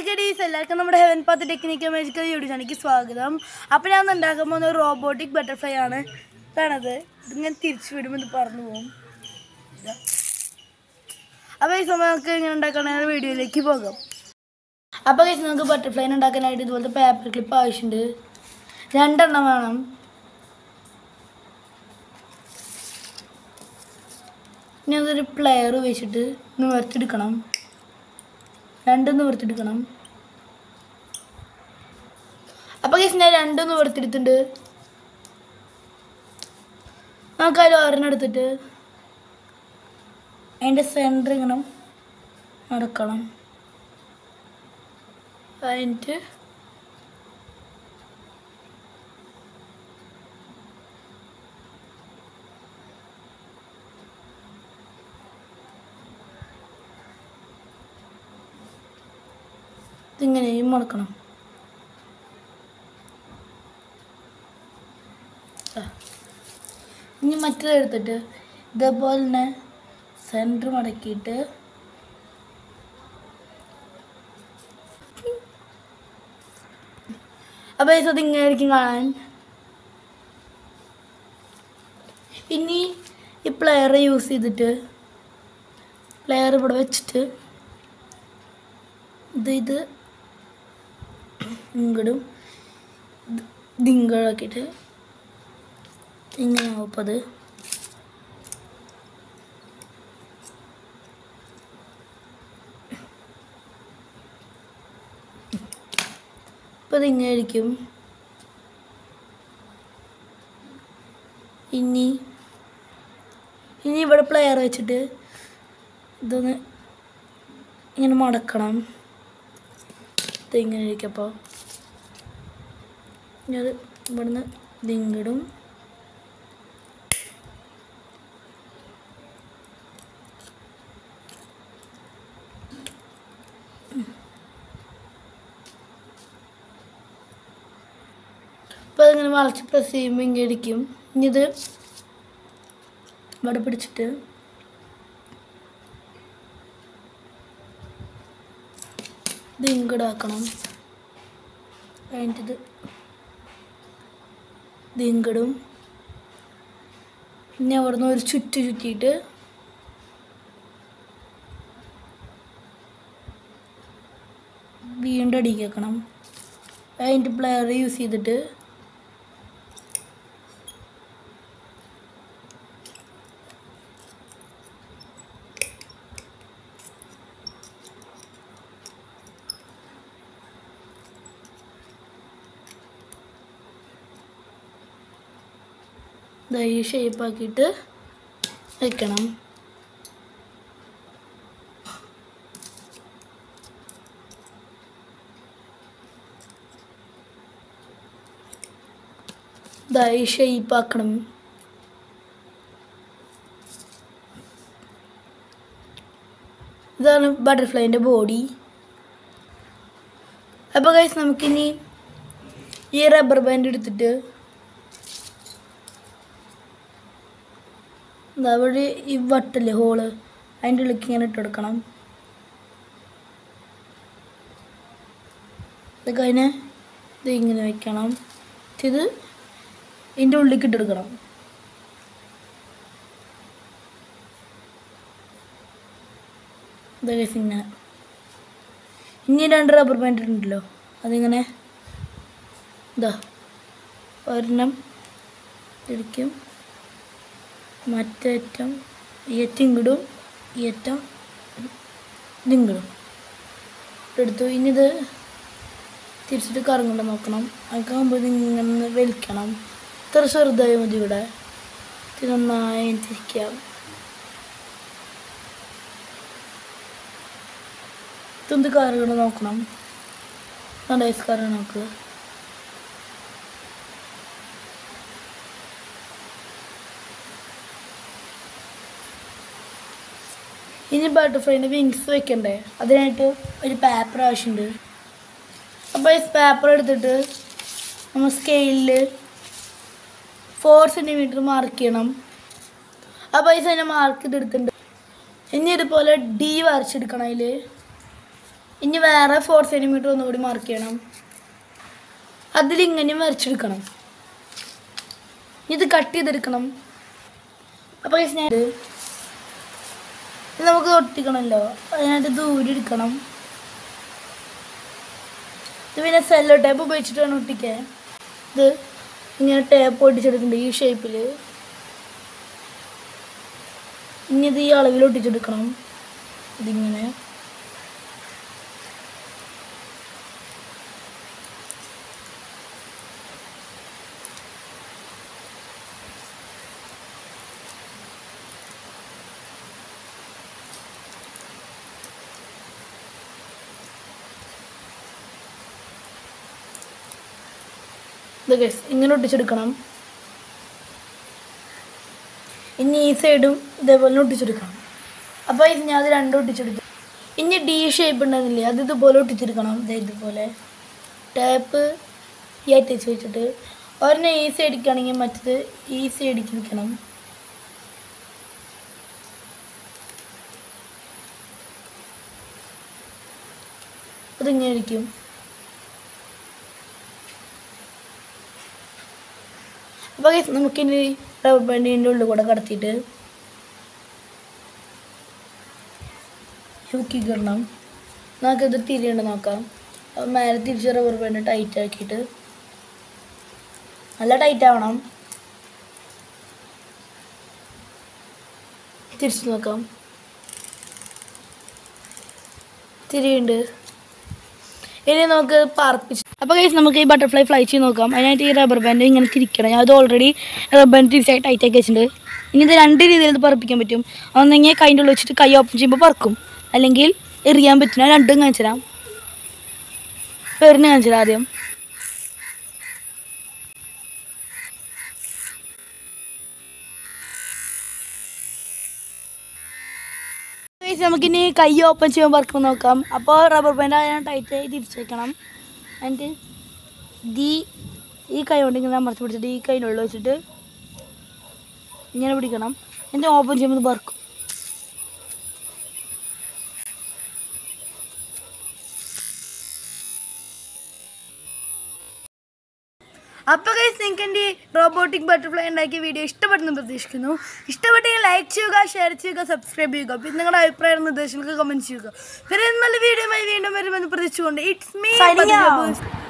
ഗഡീസ് എല്ലാവർക്കും നമ്മുടെ Heaven Path Technical Magical YouTube ചാനലിലേക്ക് സ്വാഗതം അപ്പോൾ ഞാൻ ഇന്ന് ഉണ്ടാക്കാൻ പോകുന്ന ഒരു റോബോട്ടിക് ബട്ടർഫ്ലൈ ആണ് ഇതാണത് ഇതിങ്ങനെ തിരിച്ചു വിടുമ്പോൾ ഇത് പറന്നു പോകും ഇതാ. അപ്പോൾ ഈ സമയം നമുക്ക് ഇങ്ങനെ ഉണ്ടാക്കുന്ന വീഡിയോയിലേക്ക് പോകാം അപ്പോൾ കഴിച്ച് നമുക്ക് ബട്ടർഫ്ലൈനെ ഉണ്ടാക്കാനായിട്ട് ഇതുപോലത്തെ പേപ്പർ ക്ലിപ്പ് ആവശ്യമുണ്ട് രണ്ടെണ്ണം വേണം ഇനി അതൊരു പ്ലെയർ വെച്ചിട്ട് നിവർത്തിയെടുക്കണം രണ്ടും നിവർത്തിയെടുക്കണം അപ്പോൾ കേസ് ഞാൻ രണ്ടും നിവർത്തിയെടുത്തിട്ടുണ്ട് നമുക്ക് അതിൽ ഒരെണ്ണം എടുത്തിട്ട് അതിൻ്റെ സെൻറ്റർ ഇങ്ങനെ നടക്കണം കഴിഞ്ഞിട്ട് ഇതിങ്ങനെയും മടക്കണം ആ. ഇനി മറ്റേത് എടുത്തിട്ട് ഇതേപോലെ തന്നെ സെൻറ്റർ മടക്കിയിട്ട് അപ്പോൾ ഇത് ഇങ്ങനെ ആയിരിക്കും കാണാൻ ഇനി ഈ പ്ലെയർ യൂസ് ചെയ്തിട്ട് പ്ലെയർ ഇവിടെ വെച്ചിട്ട് ഇത് ഇത് ഇങ്ങടും ദിങ്കളാക്കിയിട്ട് ഇങ്ങനെ ആവും അത് ഇപ്പം ഇതിങ്ങനെ ആയിരിക്കും ഇനി ഇനി ഇവിടെ പ്ലെയർ വെച്ചിട്ട് ഇതൊന്ന് ഇങ്ങനെ മടക്കണം ഇത് ഇങ്ങനെ ഇരിക്കും അപ്പോൾ ഇനി അത് ഇവിടുന്ന് ദിങ്ങിടും അപ്പോൾ അതിങ്ങനെ വളച്ച് പ്രസ് ചെയ്യുമ്പോൾ ഇങ്ങനെ ഇരിക്കും ഇനി ഇത് ഇവിടെ പിടിച്ചിട്ട് ഇത് ഇങ്ങടാക്കണം കഴിഞ്ഞിട്ട് ദിങ്കടും പിന്നെ അവിടുന്ന് ഒരു ചുറ്റ് ചുറ്റിയിട്ട് വീണ്ടും അടിക്കണം അതിൻ്റെ പ്ലെയർ യൂസ് ചെയ്തിട്ട് ദാ ഈ ഷേപ്പാക്കിയിട്ട് വെക്കണം ദാ ഈ ഷേപ്പാക്കണം ഇതാണ് ബട്ടർഫ്ലൈൻ്റെ ബോഡി അപ്പോൾ കഴിച്ച് നമുക്കിനി ഈ റബ്ബർ ബാൻഡ് എടുത്തിട്ട് എന്താ അവിടെ ഈ വട്ടില്ലേ ഹോള് അതിൻ്റെ ഉള്ളിലേക്ക് ഇങ്ങനെ ഇട്ട് കൊടുക്കണം ഇത് കഴിഞ്ഞ് ഇത് ഇങ്ങനെ വെക്കണം ഇത് ഇതിൻ്റെ ഉള്ളിലേക്ക് ഇട്ടെടുക്കണം ഇതൊക്കെ ഇങ്ങനെ ഇനി രണ്ട് റബ്ബർ ബാൻഡ് ഉണ്ടല്ലോ അതിങ്ങനെ ഇതാ ഒരെണ്ണം ഇരിക്കും മറ്റേറ്റം ഈ അറ്റം ഇങ്ങടും ഈ അറ്റം ഇതിങ്ങടും എടുത്തു ഇനി ഇത് തിരിച്ചിട്ട് കറങ്ങണ്ട നോക്കണം അതൊക്കെ ഇതിങ്ങനെ വലിക്കണം ഇത്ര ചെറുതായി മതി ഇവിടെ ഇത് നന്നായി തിരിക്കാം ഇതൊന്ന് കറങ്ങണ നോക്കണം നല്ല ഐസ് കറങ്ങ നോക്കുക ഇനി ബട്ടർഫ്ലൈൻ്റെ വിങ്സ് വെക്കണ്ടേ അതിനായിട്ട് ഒരു പേപ്പർ ആവശ്യമുണ്ട് അപ്പോൾ ഈ പേപ്പർ എടുത്തിട്ട് നമ്മൾ സ്കെയിലിൽ ഫോർ സെൻറ്റിമീറ്റർ മാർക്ക് ചെയ്യണം അപ്പോൾ ഈ സൈന മാർക്ക് ചെയ്തെടുത്തിട്ടുണ്ട് ഇനി ഇതുപോലെ ഡി വരച്ചെടുക്കണം അതിൽ ഇനി വേറെ ഫോർ സെൻറ്റിമീറ്റർ ഒന്നുകൂടി മാർക്ക് ചെയ്യണം അതിലിങ്ങനെ വരച്ചെടുക്കണം ഇനി ഇത് കട്ട് ചെയ്തെടുക്കണം അപ്പോൾ guys ഞാൻ ഇത് നമുക്ക് ഒട്ടിക്കണമല്ലോ അതിനായിട്ട് ദൂരം എടുക്കണം ഇത് പിന്നെ സെല്ലോ ടേപ്പ് ഉപയോഗിച്ചിട്ട് വേണം ഒട്ടിക്കാൻ ഇത് ഇങ്ങനെ ടേപ്പ് ഒട്ടിച്ചെടുക്കുന്നുണ്ട് ഈ ഷേപ്പിൽ ഇനി ഇത് ഈ അളവിൽ ഒട്ടിച്ചെടുക്കണം ഇതിങ്ങനെ ഇത് guys ഇങ്ങനെ ഒട്ടിച്ചെടുക്കണം ഇനി ഈ സൈഡും ഇതേപോലെ ഒട്ടിച്ചെടുക്കണം അപ്പോൾ ഇത് ഞാൻ അത് രണ്ടും ഒട്ടിച്ചെടുത്തു ഇനി ഡി ഷേപ്പ് ഉണ്ടെന്നില്ലേ അത് ഇതുപോലെ ഒട്ടിച്ചെടുക്കണം ദേ ഇതുപോലെ ടാപ്പ് ഈ അറ്റച്ച് വെച്ചിട്ട് ഒരെണ്ണം ഈ സൈഡിക്കാണെങ്കിൽ മറ്റത് ഈ സൈഡിക്ക് വെക്കണം അതിങ്ങനെ ഇരിക്കും അപ്പോൾ guys, നമുക്കിനി റബ്ബർ ബാൻഡിൻ്റെ ഉള്ളിൽ കൂടെ കടത്തിയിട്ട് ഹുക്കിക്ക് ഇടണം നമുക്കിത് തിരിയുണ്ട് നോക്കാം അപ്പോൾ മേലെ തിരിച്ച് റബ്ബർ ബാൻഡ് ടൈറ്റ് ആക്കിയിട്ട് നല്ല ടൈറ്റ് ആവണം തിരിച്ച് നോക്കാം തിരിയുണ്ട് ഇനി നമുക്ക് പാർപ്പിച്ച് അപ്പോൾ കഴിച്ച് നമുക്ക് ഈ ബട്ടർഫ്ലൈ ഫ്ലൈ ചെയ്ത് നോക്കാം അതിനായിട്ട് ഈ റബ്ബർ ബാൻഡ് ഇങ്ങനെ തിരിക്കണം ഞാൻ അത് ഓൾറെഡി റബ്ബർ ബാൻഡ് തിരിച്ചായി ടൈറ്റ് ആക്കി വെച്ചിട്ടുണ്ട് ഇനി ഇത് രണ്ട് രീതിയിൽ ഇത് പറപ്പിക്കാൻ പറ്റും ഒന്നെങ്കിൽ കൈൻ്റെ ഉള്ളിൽ വെച്ചിട്ട് കൈ ഓപ്പൺ ചെയ്യുമ്പോൾ പറക്കും അല്ലെങ്കിൽ എറിയാൻ പറ്റും ഞാൻ രണ്ടും കാണിച്ചു തരാം പേരിന് കാണിച്ചു തരാം ആദ്യം Guys, നമുക്കിനി കൈ ഓപ്പൺ ചെയ്യാൻ വർക്ക് നോക്കാം അപ്പോൾ റബ്ബർ ബാൻഡ് അതിനെ ടൈറ്റ് ആയി തിരിച്ച് വെക്കണം എന്നിട്ട് ദീ ഈ കൈ കൊണ്ട് ഇങ്ങനെ അമർത്തി പിടിച്ചിട്ട് ഈ കൈൻ്റെ ഉള്ളിൽ വെച്ചിട്ട് ഇങ്ങനെ പിടിക്കണം എന്നിട്ട് ഓപ്പൺ ചെയ്യുമ്പോൾ ഇത് വർക്ക് അപ്പോൾ ഗൈസ് നിങ്ങൾക്ക് എൻ്റെ റോബോട്ടിക് ബട്ടർഫ്ലൈ ഉണ്ടാക്കിയ വീഡിയോ ഇഷ്ടപ്പെട്ടെന്ന് പ്രതീക്ഷിക്കുന്നു ഇഷ്ടപ്പെട്ടെങ്കിൽ ലൈക്ക് ചെയ്യുക ഷെയർ ചെയ്യുക സബ്സ്ക്രൈബ് ചെയ്യുക പിന്നെ നിങ്ങളുടെ അഭിപ്രായ നിർദ്ദേശങ്ങൾക്ക് കമൻറ്റ് ചെയ്യുക പിന്നെ നല്ല വീഡിയോ വീണ്ടും വരുമെന്ന് പ്രതീക്ഷിച്ചുകൊണ്ട് ഇറ്റ്സ് മീ